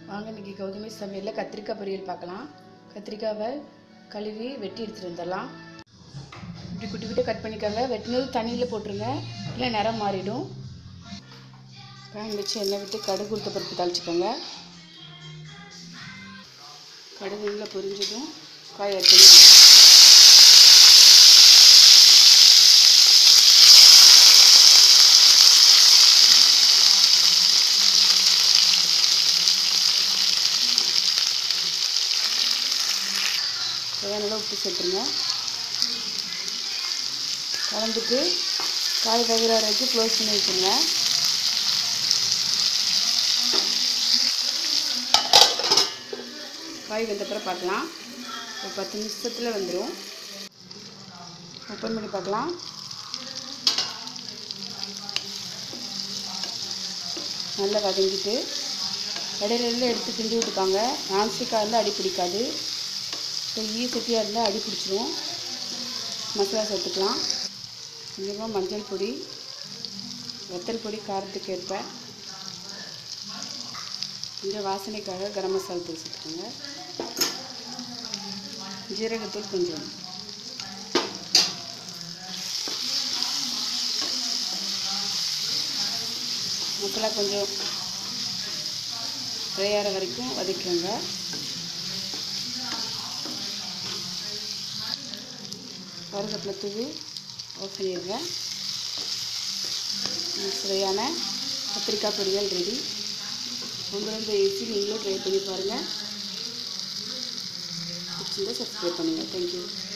வாங்க இன்றைக்கி கௌதமி சமையலில் கத்திரிக்காய் பொரியல் பார்க்கலாம் கத்திரிக்காவை கழுவி வெட்டி எடுத்துகிட்டு வந்துடலாம் இப்படி குட்டி குட்டி கட் பண்ணிக்கோங்க வெட்டினது தண்ணியில் போட்டுருங்க இல்லை நிறம் மாறிடும் பேன் வச்சு எண்ணெய் விட்டு கடுகு உளுத்த பருப்பு தாளிச்சுக்கோங்க கடுகு நல்லா பொரிஞ்சதும் காய் எடுத்து தேவையான உப்பு சேர்த்துருங்க கலந்துட்டு காய் வேகிற வரைக்கும் க்ளோஸ் பண்ணி வச்சுருங்க காய் வெந்த பிறகு பார்க்கலாம் ஒரு பத்து நிமிஷத்தில் வந்துடும் ஓப்பன் பண்ணி பார்க்கலாம் நல்லா வதங்கிட்டு இடையில இடையில எடுத்து கிண்டி விட்டுக்காங்க நான்ஸ்டிக்காக இருந்தால் அடி பிடிக்காது இப்போ ஈ சட்டியாக இருந்தால் அடி பிடிச்சிரும் மசாலா சேர்த்துக்கலாம் கொஞ்சமாக மஞ்சள் பொடி வத்தல் பொடி காரத்துக்கு ஏற்ப கொஞ்சம் வாசனைக்காக கரம் மசாலா தூள் சேர்த்துக்கோங்க ஜீரகத்தூள் கொஞ்சம் மசாலா கொஞ்சம் ஃப்ரை ஆகிற வரைக்கும் வதக்கிக்கோங்க கருவேப்பிலை தூவி ஆஃப் பண்ணிடுங்க சுவையான கத்திரிக்காய் பொரியல் ரெடி உங்களும் இந்த ஏசி நீங்களும் ட்ரை பண்ணி பாருங்கள் பிடிச்சிருந்தா சப்ஸ்கிரைப் பண்ணுங்கள் தேங்க்யூ